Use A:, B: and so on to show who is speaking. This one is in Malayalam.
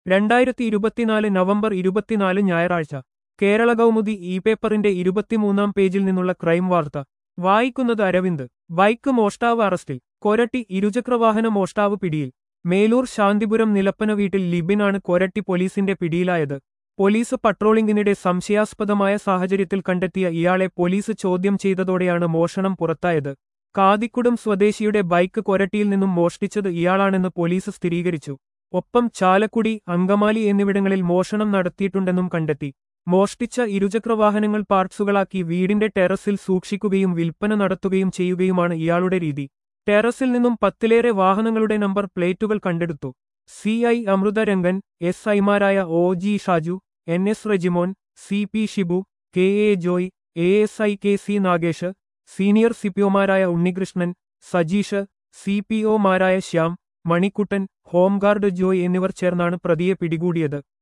A: രണ്ടായിരത്തി ഇരുപത്തിനാല് നവംബർ ഇരുപത്തിനാല് ഞായറാഴ്ച കേരള കൗമുദി ഇ പേപ്പറിന്റെ ഇരുപത്തിമൂന്നാം പേജിൽ നിന്നുള്ള ക്രൈം വാർത്ത വായിക്കുന്നത് അരവിന്ദ് ബൈക്ക് മോഷ്ടാവ് അറസ്റ്റിൽ കൊരട്ടി ഇരുചക്രവാഹന മോഷ്ടാവ് പിടിയിൽ മേലൂർ ശാന്തിപുരം നിലപ്പന വീട്ടിൽ ലിബിനാണ് കൊരട്ടി പോലീസിന്റെ പിടിയിലായത് പോലീസ് പട്രോളിംഗിനിടെ സംശയാസ്പദമായ സാഹചര്യത്തിൽ കണ്ടെത്തിയ ഇയാളെ പോലീസ് ചോദ്യം ചെയ്തതോടെയാണ് മോഷണം പുറത്തായത് കാതിക്കുടം സ്വദേശിയുടെ ബൈക്ക് കൊരട്ടിയിൽ നിന്നും മോഷ്ടിച്ചത് ഇയാളാണെന്ന് പോലീസ് സ്ഥിരീകരിച്ചു ഒപ്പം ചാലക്കുടി അങ്കമാലി എന്നിവിടങ്ങളിൽ മോഷണം നടത്തിയിട്ടുണ്ടെന്നും കണ്ടെത്തി മോഷ്ടിച്ച ഇരുചക്രവാഹനങ്ങൾ പാർട്സുകളാക്കി വീടിന്റെ ടെറസിൽ സൂക്ഷിക്കുകയും വിൽപ്പന നടത്തുകയും ചെയ്യുകയുമാണ് ഇയാളുടെ രീതി ടെറസിൽ നിന്നും പത്തിലേറെ വാഹനങ്ങളുടെ നമ്പർ പ്ലേറ്റുകൾ കണ്ടെടുത്തു സി ഐ അമൃതരംഗൻ എസ് ഐമാരായ O G Shaju N S Rejimon C P Shibu K A Joy A S I K C Nagesh senior സിപിഒമാരായ ഉണ്ണികൃഷ്ണൻ സജീഷ് സി പി ഒമാരായ ശ്യാം മണിക്കുട്ടൻ ഹോംഗാർഡ് ജോയ് എന്നിവർ ചേർന്നാണ് പ്രതിയെ പിടികൂടിയത്